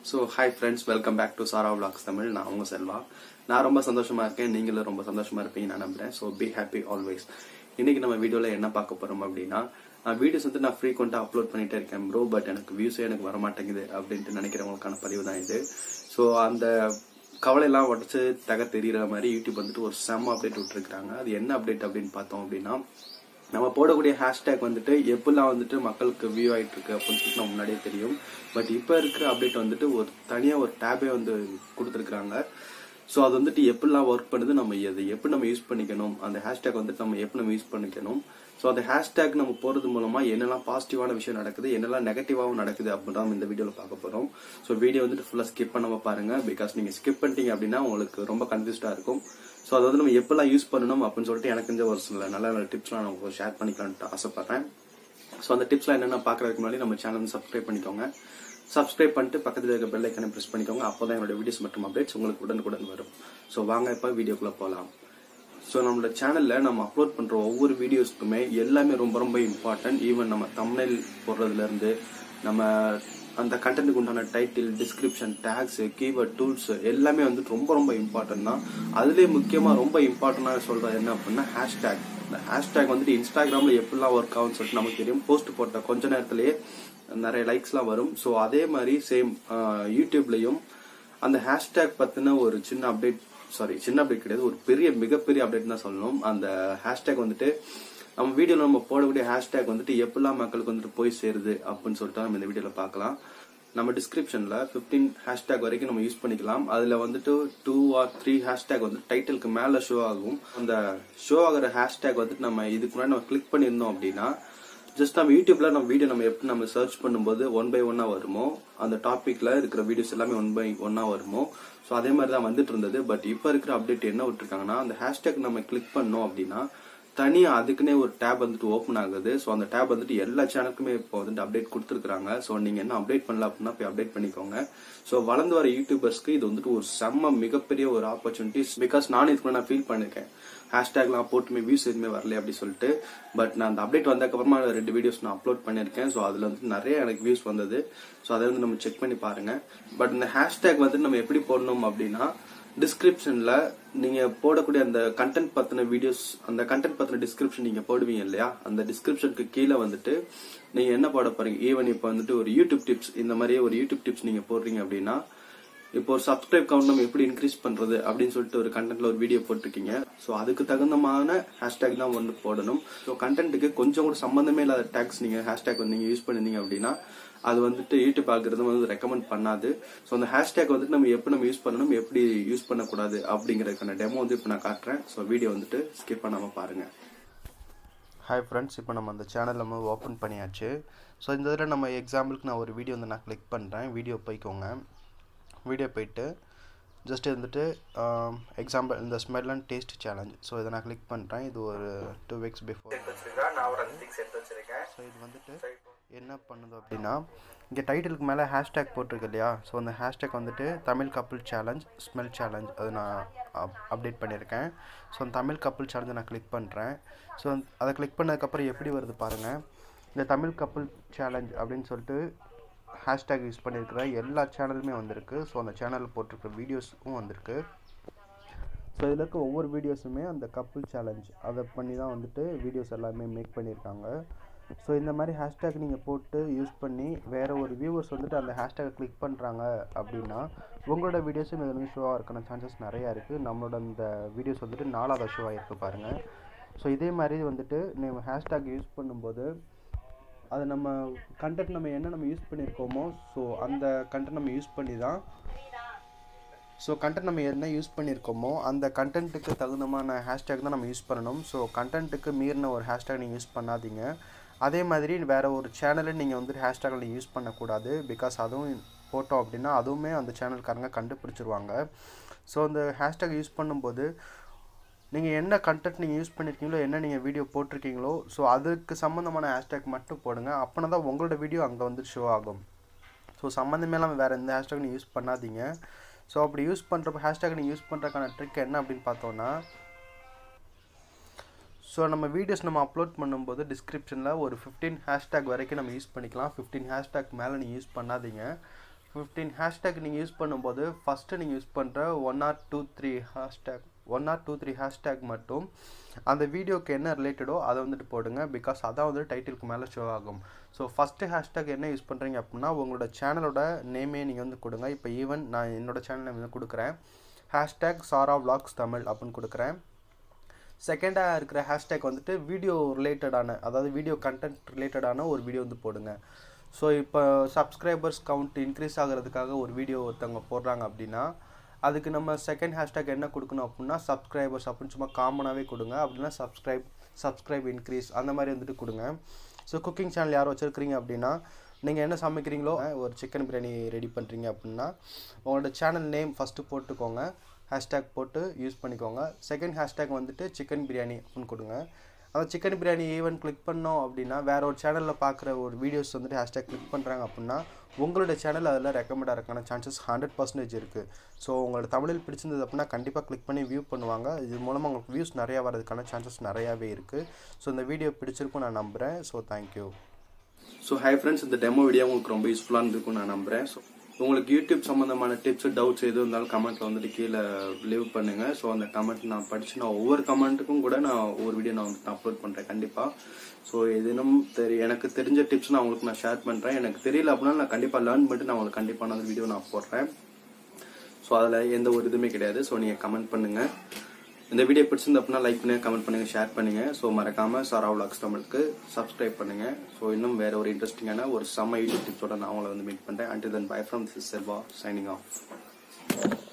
so hi friends welcome back to Sara vlogs Tamil நான் உங்க செல்வா நான் ரொம்ப சந்தோஷமா இருக்கேன் நீங்களும் ரொம்ப சந்தோஷமா இருப்பீங்க நான் நம்புறேன் ஸோ பி ஹாப்பி ஆல்வேஸ் இன்னைக்கு நம்ம வீடியோல என்ன பார்க்க போறோம் அப்படின்னா வீடியோஸ் வந்து நான் ஃப்ரீக்வெண்ட்டாக அப்லோட் பண்ணிட்டே இருக்கேன் ப்ரோ பட் எனக்கு வியூஸே எனக்கு வர மாட்டேங்குது அப்படின்ட்டு நினைக்கிறவங்களுக்கான பதிவு தான் இது ஸோ அந்த கவலையெல்லாம் உடச்சு தக தெரியற மாதிரி யூடியூப் வந்துட்டு ஒரு செம்ம அப்டேட் விட்டுருக்காங்க அது என்ன அப்டேட் அப்படின்னு பார்த்தோம் அப்படின்னா நம்ம போடக்கூடிய ஹேஷ்டேக் வந்துட்டு எப்பெல்லாம் வந்துட்டு மக்களுக்கு வியூ ஆயிட்டு இருக்கு அப்படின்னு சொல்லிட்டு நம்ம முன்னாடியே தெரியும் பட் இப்போ இருக்கிற அப்டேட் வந்துட்டு ஒரு தனியாக ஒரு டேபே வந்து கொடுத்துருக்காங்க ஸோ அது வந்துட்டு எப்படிலாம் ஒர்க் பண்ணுது நம்ம அதை எப்படி நம்ம யூஸ் பண்ணிக்கணும் அந்த ஹேஷ்டேக் வந்துட்டு நம்ம எப்படி நம்ம யூஸ் பண்ணிக்கணும் ஸோ அந்த ஹேஷ்டேக் நம்ம போறது மூலமா என்னெல்லாம் பாசிட்டிவான விஷயம் நடக்குது என்னெல்லாம் நெகட்டிவாகவும் நடக்குது அப்படின்னு நம்ம இந்த வீடியோவில் பார்க்க போறோம் ஸோ வீடியோ வந்துட்டு ஃபுல்லாக ஸ்கிப் பண்ணாம பாருங்க பிகாஸ் நீங்க ஸ்கிப் பண்ணிட்டீங்க அப்படின்னா உங்களுக்கு ரொம்ப கன்ஃபியூஸ்டா இருக்கும் ஸோ அதை வந்து நம்ம எப்பெல்லாம் யூஸ் பண்ணணும் அப்படின்னு சொல்லிட்டு எனக்கு இந்த ஒரு சில நல்ல நல்ல டிப்ஸ்லாம் நான் உங்களுக்கு ஷேர் பண்ணிக்கலான்ட்டு ஆசைப்படுறேன் ஸோ அந்த டிப்ஸ்லாம் என்னென்ன பார்க்கறதுக்கு முன்னாடி நம்ம சேனல் வந்து சப்ஸ்கிரைப் பண்ணிக்கோங்க சப்ஸ்கிரைப் பண்ணிட்டு பக்கத்தில் இருக்க பெல் ஐக்கனை ப்ரெஸ் பண்ணிக்கோங்க அப்போ தான் என்னோட வீடியோஸ் மற்றும் அப்டேட்ஸ் உங்களுக்கு உடனுக்குடன் வரும் ஸோ வாங்க இப்போ வீடியோக்குள்ளே போகலாம் ஸோ நம்மளோட சேனலில் நம்ம அப்லோட் பண்ணுற ஒவ்வொரு வீடியோஸ்க்குமே எல்லாமே ரொம்ப ரொம்ப இம்பார்ட்டன்ட் ஈவன் நம்ம தமிழ் போடுறதுலேருந்து நம்ம அந்த கண்டென்ட்டுக்கு உண்டான title description tags keyword tools எல்லாமே வந்துட்டு ரொம்ப ரொம்ப இம்பார்ட்டன்ட் தான் அதுலேயே முக்கியமாக ரொம்ப இம்பார்ட்டண்டாக சொல்கிறது என்ன அப்படின்னா ஹேஷ்டேக் இந்த ஹேஷ்டேக் வந்துட்டு இன்ஸ்டாகிராமில் எப்படிலாம் ஒர்க் ஆகும்னு சொல்லிட்டு நமக்கு தெரியும் போஸ்ட் போட்ட கொஞ்ச நேரத்திலேயே நிறைய லைக்ஸ்லாம் வரும் ஸோ அதே மாதிரி சேம் யூடியூப்லையும் அந்த ஹேஷ்டேக் பற்றின ஒரு சின்ன அப்டேட் சாரி சின்ன அப்டேட் கிடையாது ஒரு பெரிய மிகப்பெரிய அப்டேட் தான் சொல்லணும் அந்த ஹேஷ்டேக் வந்துட்டு நம்ம வீடியோல நம்ம போடக்கூடிய ஹேஷ்டேக் வந்துட்டு எப்பெல்லாம் மக்களுக்கு வந்துட்டு போய் சேருது அப்படின்னு சொல்லிட்டு நம்ம இந்த வீடியோல பார்க்கலாம் நம்ம டிஸ்கிரிப்ஷன்ல 15 ஹேஷ்டேக் வரைக்கும் நம்ம யூஸ் பண்ணிக்கலாம் அதுல வந்துட்டு டூ ஆர் த்ரீ ஹேஷ்டேக் வந்து டைட்டிலுக்கு மேல ஷோ ஆகும் அந்த ஷோ ஆகிற ஹேஷ்டேக் வந்துட்டு நம்ம இதுக்கு முன்னாடி நம்ம கிளிக் பண்ணியிருந்தோம் அப்படின்னா ஜஸ்ட் நம்ம யூடியூப்ல நம்ம வீடியோ நம்ம எப்படி நம்ம சர்ச் பண்ணும்போது ஒன் பை ஒன்னா வருமோ அந்த டாபிக்ல இருக்கிற வீடியோஸ் எல்லாமே ஒன் பை ஒன்னா வருமோ ஸோ அதே மாதிரி தான் வந்துட்டு இருந்தது பட் இப்போ இருக்கிற அப்டேட் என்ன விட்டுருக்காங்கன்னா அந்த ஹேஷ்டேக் நம்ம கிளிக் பண்ணோம் அப்படின்னா தனியா அதுக்குன்னே ஒரு டேப் வந்துட்டு ஓப்பன் ஆகுது ஸோ அந்த டேப் வந்துட்டு எல்லா சேனலுக்குமே இப்போ வந்துட்டு அப்டேட் கொடுத்துருக்காங்க ஸோ நீங்க என்ன அப்டேட் பண்ணல அப்படின்னா போய் அப்டேட் பண்ணிக்கோங்க ஸோ வளர்ந்து வர யூடியூபர்ஸ்க்கு இது வந்துட்டு ஒரு செம்ம மிகப்பெரிய ஒரு ஆப்பர்ச்சுனிட்டிஸ் பிகாஸ் நானும் இதுக்கு நான் ஃபீல் பண்ணிருக்கேன் ஹேஷ்டேக்லாம் போட்டுமே வியூஸ் எதுவுமே வரல அப்படி சொல்லிட்டு பட் நான் அந்த அப்டேட் வந்ததுக்கப்புறமா ரெண்டு வீடியோஸ் நான் அப்லோட் பண்ணியிருக்கேன் ஸோ அதில் வந்து நிறைய எனக்கு வியூஸ் வந்தது ஸோ அதை வந்து நம்ம செக் பண்ணி பாருங்க பட் இந்த ஹேஷ்டேக் வந்து நம்ம எப்படி போடணும் அப்படின்னா டிஸ்கிரிப்ஷன்ல நீங்க போடக்கூடிய அந்த கண்டென்ட் பத்தின வீடியோஸ் அந்த கண்டென்ட் பத்தின டிஸ்கிரிப்ஷன் நீங்க போடுவீங்க இல்லையா அந்த டிஸ்கிரிப்ஷனுக்கு கீழே வந்துட்டு நீங்க என்ன போட போறீங்க ஈவன் இப்போ வந்துட்டு ஒரு யூடியூப் டிப்ஸ் இந்த மாதிரியே ஒரு யூடியூப் டிப்ஸ் நீங்க போடுறீங்க அப்படின்னா இப்போ ஒரு சப்ஸ்கிரைப் கவுண்ட் நம்ம எப்படி இன்க்ரீஸ் பண்றது அப்படின்னு சொல்லிட்டு ஒரு கண்டென்ட்ல ஒரு வீடியோ போட்டிருக்கீங்க ஸோ அதுக்கு தகுந்தமான ஹேஷ்டேக் தான் வந்து போடணும் ஸோ கண்டென்ட்டுக்கு கொஞ்சம் கூட சம்பந்தமே இல்லாத டேக்ஸ் நீங்க ஹேஷ்டேக் வந்து நீங்க யூஸ் பண்ணிருந்தீங்க அப்படின்னா அது வந்துட்டு யூடியூப் ஆகுறது வந்து ரெக்கமெண்ட் பண்ணாது ஸோ அந்த ஹேஷ்டேக் வந்துட்டு நம்ம எப்படி நம்ம யூஸ் பண்ணணும் எப்படி யூஸ் பண்ணக்கூடாது அப்படிங்கறதுக்கான டெமோ வந்து இப்போ நான் காட்டுறேன் ஸோ வீடியோ வந்துட்டு ஸ்கிப் பண்ணாம பாருங்க ஹாய் ஃப்ரெண்ட்ஸ் இப்போ நம்ம அந்த சேனல் நம்ம ஓப்பன் பண்ணியாச்சு ஸோ இந்த இதில் நம்ம எக்ஸாம்பிளுக்கு நான் ஒரு வீடியோ வந்து நான் கிளிக் பண்ணுறேன் வீடியோ போய்க்கோங்க வீடியோ போயிட்டு ஜஸ்ட் வந்துட்டு எக்ஸாம்பிள் இந்த smell and taste challenge so இதை நான் கிளிக் பண்ணுறேன் இது ஒரு டூ வீக்ஸ் பிஃபோர் நான் ஒரு அஞ்சு திங்ஸ் எடுத்து வச்சிருக்கேன் ஸோ இது வந்துட்டு என்ன பண்ணுது அப்படின்னா இங்கே டைட்டிலுக்கு மேலே ஹேஷ்டேக் போட்டிருக்கு இல்லையா ஸோ அந்த ஹேஷ்டேக் வந்துட்டு Tamil couple challenge smell challenge அது நான் அப்டேட் பண்ணியிருக்கேன் ஸோ அந்த தமிழ் கப்புள் சேலஞ்சை நான் கிளிக் பண்ணுறேன் ஸோ அதை கிளிக் பண்ணதுக்கப்புறம் எப்படி வருது பாருங்கள் இந்த தமிழ் கப்புள் சேலஞ்ச் அப்படின்னு சொல்லிட்டு ஹேஷ்டேக் யூஸ் பண்ணியிருக்கிற எல்லா சேனலுமே வந்திருக்கு ஸோ அந்த சேனலில் போட்டிருக்கிற வீடியோஸும் வந்திருக்கு ஸோ இதில் இருக்க ஒவ்வொரு வீடியோஸுமே அந்த கப்புள் சேலஞ்ச் அதை பண்ணி தான் வந்துட்டு வீடியோஸ் எல்லாமே மேக் பண்ணியிருக்காங்க ஸோ இந்த மாதிரி ஹேஷ்டேக் நீங்கள் போட்டு யூஸ் பண்ணி வேறு ஒரு வியூவர்ஸ் வந்துட்டு அந்த ஹேஷ்டேக்கை கிளிக் பண்ணுறாங்க அப்படின்னா உங்களோட வீடியோஸும் இது வந்து ஷோ ஆகிறக்கான சான்சஸ் நிறையா இருக்குது நம்மளோட அந்த வீடியோஸ் வந்துட்டு நாலாவது ஷோ ஆகிருக்கு பாருங்கள் ஸோ இதே மாதிரி வந்துட்டு நம்ம ஹேஷ்டேக் யூஸ் பண்ணும்போது அது நம்ம கண்டென்ட் நம்ம என்ன நம்ம யூஸ் பண்ணியிருக்கோமோ ஸோ அந்த கண்டென்ட் நம்ம யூஸ் பண்ணி தான் ஸோ கண்டென்ட் நம்ம என்ன யூஸ் பண்ணியிருக்கோமோ அந்த கண்டென்ட்டுக்கு தகுந்தமான ஹேஷ்டேக் தான் நம்ம யூஸ் பண்ணணும் ஸோ கண்டென்ட்டுக்கு மீறின ஒரு ஹேஷ்டேக் நீங்கள் யூஸ் பண்ணாதீங்க அதே மாதிரி வேறு ஒரு சேனலை நீங்கள் வந்துட்டு ஹேஷ்டேக் நீங்கள் யூஸ் பண்ணக்கூடாது பிகாஸ் அதுவும் போட்டோம் அப்படின்னா அதுவுமே அந்த சேனல்காரங்க கண்டுபிடிச்சிருவாங்க ஸோ அந்த ஹேஷ்டேக் யூஸ் பண்ணும்போது நீங்கள் என்ன கண்டென்ட் நீங்கள் யூஸ் பண்ணியிருக்கீங்களோ என்ன நீங்கள் வீடியோ போட்டிருக்கீங்களோ ஸோ அதுக்கு சம்மந்தமான ஹேஷ்டேக் மட்டும் போடுங்க அப்போனா தான் உங்களோட வீடியோ அங்கே வந்து ஷோ ஆகும் ஸோ சம்மந்தமே இல்லாமல் வேறு எந்த ஹேஷ்டேக் நீங்கள் யூஸ் பண்ணாதீங்க ஸோ அப்படி யூஸ் பண்ணுறப்ப ஹேஷ்டேக் நீங்கள் யூஸ் பண்ணுறதுக்கான ட்ரிக் என்ன அப்படின்னு பார்த்தோன்னா ஸோ நம்ம வீடியோஸ் நம்ம அப்லோட் பண்ணும்போது டிஸ்கிரிப்ஷனில் ஒரு ஃபிஃப்டீன் ஹேஷ்டேக் வரைக்கும் நம்ம யூஸ் பண்ணிக்கலாம் ஃபிஃப்டீன் ஹேஷ்டேக் மேலே நீங்கள் யூஸ் பண்ணாதீங்க ஃபிஃப்டீன் ஹேஷ்டேக் நீங்கள் யூஸ் பண்ணும்போது ஃபஸ்ட்டு நீங்கள் யூஸ் பண்ணுற one or two three hashtag one or two three hashtag மட்டும் அந்த வீடியோக்கு என்ன ரிலேட்டடோ அதை வந்துட்டு போடுங்க பிகாஸ் அதான் வந்து டைட்டிலுக்கு மேலே ஷோ ஆகும் ஸோ ஃபஸ்ட்டு ஹேஷ்டேக் என்ன யூஸ் பண்ணுறீங்க அப்படின்னா உங்களோட சேனலோட நேமே நீங்கள் வந்து கொடுங்க இப்போ ஈவன் நான் என்னோட சேனல் வந்து கொடுக்குறேன் ஹேஷ்டேக் சாரா vlogs தமிழ் அப்படின்னு கொடுக்குறேன் செகண்டாக இருக்கிற ஹேஷ்டேக் வந்துட்டு வீடியோ ரிலேட்டடான அதாவது வீடியோ கண்டென்ட் ரிலேட்டடான ஒரு வீடியோ வந்து போடுங்க ஸோ இப்போ சப்ஸ்கிரைபர்ஸ் கவுண்ட் இன்க்ரீஸ் ஆகிறதுக்காக ஒரு வீடியோ ஒருத்தவங்க போடுறாங்க அப்படின்னா அதுக்கு நம்ம செகண்ட் ஹேஷ்டேக் என்ன கொடுக்கணும் அப்படின்னா சப்ஸ்கிரைபர்ஸ் அப்படின்னு சும்மா காமனாகவே கொடுங்க அப்படின்னா சப்ஸ்கிரைப் சப்ஸ்கிரைப் இன்க்ரீஸ் அந்த மாதிரி வந்துட்டு கொடுங்க ஸோ குக்கிங் சேனல் யாரும் வச்சுருக்கிறீங்க அப்படின்னா நீங்கள் என்ன சமைக்கிறீங்களோ ஒரு சிக்கன் பிரியாணி ரெடி பண்ணுறீங்க அப்படின்னா உங்களோட சேனல் நேம் ஃபஸ்ட்டு போட்டுக்கோங்க ஹேஷ்டேக் போட்டு யூஸ் பண்ணிக்கோங்க செகண்ட் ஹேஷ்டேக் வந்துட்டு சிக்கன் பிரியாணி அப்படின்னு கொடுங்க அந்த சிக்கன் பிரியாணி ஈவன் கிளிக் பண்ணோம் அப்படின்னா வேற ஒரு சேனலில் பார்க்குற ஒரு வீடியோஸ் வந்துட்டு ஹேஷ்டேக் கிளிக் பண்ணுறாங்க அப்படின்னா உங்களோட சேனல் அதில் ரெக்கமெண்ட் ஆகிறதுக்கான சான்சஸ் ஹண்ட்ரட் பர்சன்டேஜ் இருக்குது ஸோ உங்களோட தமிழில் பிடிச்சிருந்தது அப்படின்னா கண்டிப்பாக கிளிக் பண்ணி வியூ பண்ணுவாங்க இது மூலமாக உங்களுக்கு வியூஸ் நிறையா வரதுக்கான சான்சஸ் நிறையாவே இருக்குது ஸோ இந்த வீடியோ பிடிச்சிருக்கும் நான் நம்புகிறேன் so thank you so hi friends இந்த டெமோ வீடியோ உங்களுக்கு ரொம்ப யூஸ்ஃபுல்லாக இருந்திருக்கும் நான் நம்புறேன் ஸோ உங்களுக்கு யூடியூப் சம்மந்தமான டிப்ஸ் டவுட்ஸ் எது இருந்தாலும் கமெண்ட்ல வந்துட்டு கீழே லீவ் பண்ணுங்க ஸோ அந்த கமெண்ட் நான் படிச்சு நான் ஒவ்வொரு கமெண்ட்டுக்கும் கூட நான் ஒவ்வொரு வீடியோ நான் வந்து அப்லோட் பண்றேன் கண்டிப்பா ஸோ எதுனும் தெரி எனக்கு தெரிஞ்ச டிப்ஸ் நான் உங்களுக்கு நான் ஷேர் பண்றேன் எனக்கு தெரியல அப்படின்னா நான் கண்டிப்பா லேர்ன் பண்ணிட்டு நான் உங்களுக்கு கண்டிப்பா நான் வீடியோ நான் போடுறேன் ஸோ அதில் எந்த ஒரு இதுவுமே கிடையாது ஸோ நீங்கள் கமெண்ட் பண்ணுங்க இந்த வீடியோ பிடிச்சிருந்த அப்படின்னா லைக் பண்ணுங்க கமெண்ட் பண்ணுங்க ஷேர் பண்ணுங்க ஸோ மறக்காம சாரா vlogs தமிழுக்கு சப்ஸ்கிரைப் பண்ணுங்க ஸோ இன்னும் வேற ஒரு இன்ட்ரெஸ்டிங்கான ஒரு செம்ம யூடியூப் டிப்ஸோட நான் உங்களை வந்து மீட் பண்றேன் until then bye from this Selva signing of